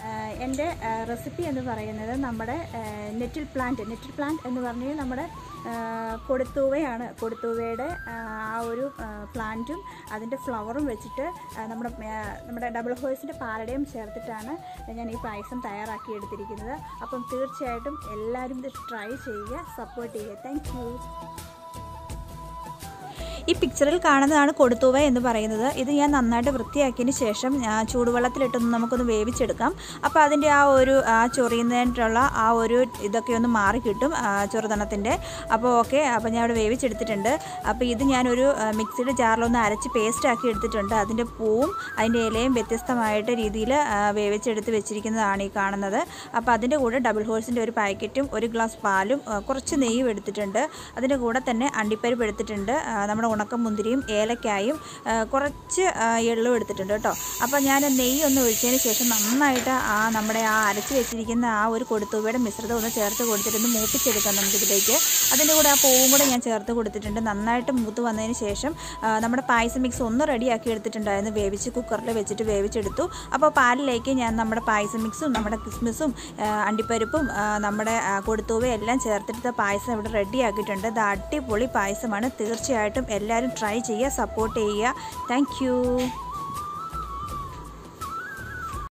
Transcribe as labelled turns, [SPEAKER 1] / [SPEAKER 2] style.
[SPEAKER 1] എൻ്റെ റെസിപ്പി എന്ന് പറയുന്നത് നമ്മുടെ ആ, നെറ്റിൽ പ്ലാന്റ് നെറ്റിൽ പ്ലാന്റ് എന്ന് പറഞ്ഞാൽ നമ്മുടെ ആ, കൊടുത്തൂവയാണ് കൊടുത്തൂവയുടെ ആ, ആ ഒരു ആ, പ്ലാന്റും അതിൻ്റെ ഫ്ലവറും വെച്ചിട്ട് ആ, നമ്മുടെ ആ, നമ്മുടെ ഡബിൾ ഹോഴ്സിൻ്റെ പാലടയും ചേർത്തിട്ടാണ് ഞാൻ ഈ പായസം തയ്യാറാക്കി എടുത്തിരിക്കുന്നത് അപ്പം തീർച്ചയായിട്ടും എല്ലാവരും ഇത് ട്രൈ ചെയ്യുക സപ്പോർട്ട് ചെയ്യുക താങ്ക് യു
[SPEAKER 2] ഈ പിക്ചറിൽ കാണുന്നതാണ് കൊടുത്തുവ എന്ന് പറയുന്നത് ഇത് ഞാൻ നന്നായിട്ട് വൃത്തിയാക്കിയതിന് ശേഷം ആ, ചൂടുവെള്ളത്തിലിട്ടൊന്ന് നമുക്കൊന്ന് വേവിച്ചെടുക്കാം അപ്പോൾ അതിൻ്റെ ആ ഒരു ആ ചൊറിയുന്നതിനുള്ള ആ ഒരു ഇതൊക്കെ ഒന്ന് മാറി കിട്ടും ആ, ചെറുതണത്തിൻ്റെ അപ്പോൾ ഓക്കെ അപ്പോൾ ഞാൻ അവിടെ വേവിച്ചെടുത്തിട്ടുണ്ട് അപ്പോൾ ഇത് ഞാനൊരു ആ, മിക്സിയുടെ ജാറിലൊന്ന് അരച്ച് പേസ്റ്റ് ആക്കി എടുത്തിട്ടുണ്ട് അതിൻ്റെ പൂവും അതിൻ്റെ ഇലയും വ്യത്യസ്തമായിട്ട് രീതിയിൽ ആ, വേവിച്ചെടുത്ത് വെച്ചിരിക്കുന്നതാണ് ഈ കാണുന്നത് അപ്പോൾ അതിൻ്റെ കൂടെ ഡബിൾ ഹോഴ്സിൻ്റെ ഒരു പാക്കറ്റും ഒരു ഗ്ലാസ് പാലും ആ, കുറച്ച് നെയ്യും എടുത്തിട്ടുണ്ട് അതിൻ്റെ കൂടെ തന്നെ അണ്ടിപ്പരിപ്പ് എടുത്തിട്ടുണ്ട് ആ, നമ്മുടെ ഉണക്കമുന്തിരിയും ഏലക്കായും ആ, കുറച്ച് ആ, എള്ളും എടുത്തിട്ടുണ്ട് കേട്ടോ അപ്പോൾ ഞാൻ നെയ്യ് ഒന്ന് ഒഴിച്ചതിന് ശേഷം നന്നായിട്ട് ആ നമ്മുടെ ആ അരച്ച് വെച്ചിരിക്കുന്ന ആ ഒരു കൊടുത്തുവയുടെ മിശ്രിതം ഒന്ന് ചേർത്ത് കൊടുത്തിട്ടൊന്ന് മൂപ്പിച്ചെടുക്കാം നമുക്കിതിലേക്ക് അതിൻ്റെ കൂടെ ആ പൂവും കൂടെ ഞാൻ ചേർത്ത് കൊടുത്തിട്ടുണ്ട് നന്നായിട്ട് മൂത്ത് വന്നതിന് ശേഷം ആ, നമ്മുടെ പായസം മിക്സ് ഒന്ന് റെഡിയാക്കി എടുത്തിട്ടുണ്ടായിരുന്നു വേവിച്ച് കുക്കറിൽ വെച്ചിട്ട് വേവിച്ചെടുത്തു അപ്പോൾ പാലിലേക്ക് ഞാൻ നമ്മുടെ പായസം മിക്സും നമ്മുടെ കിസ്മിസും ആ, അണ്ടിപ്പരിപ്പും ആ, നമ്മുടെ ആ, കൊടുത്തൂവയും എല്ലാം ചേർത്തിട്ട് പായസം ഇവിടെ റെഡിയാക്കിയിട്ടുണ്ട് ഇത് അടിപൊളി പായസമാണ് തീർച്ചയായിട്ടും എല്ലാവരും ട്രൈ ചെയ്യുക സപ്പോർട്ട് ചെയ്യുക താങ്ക്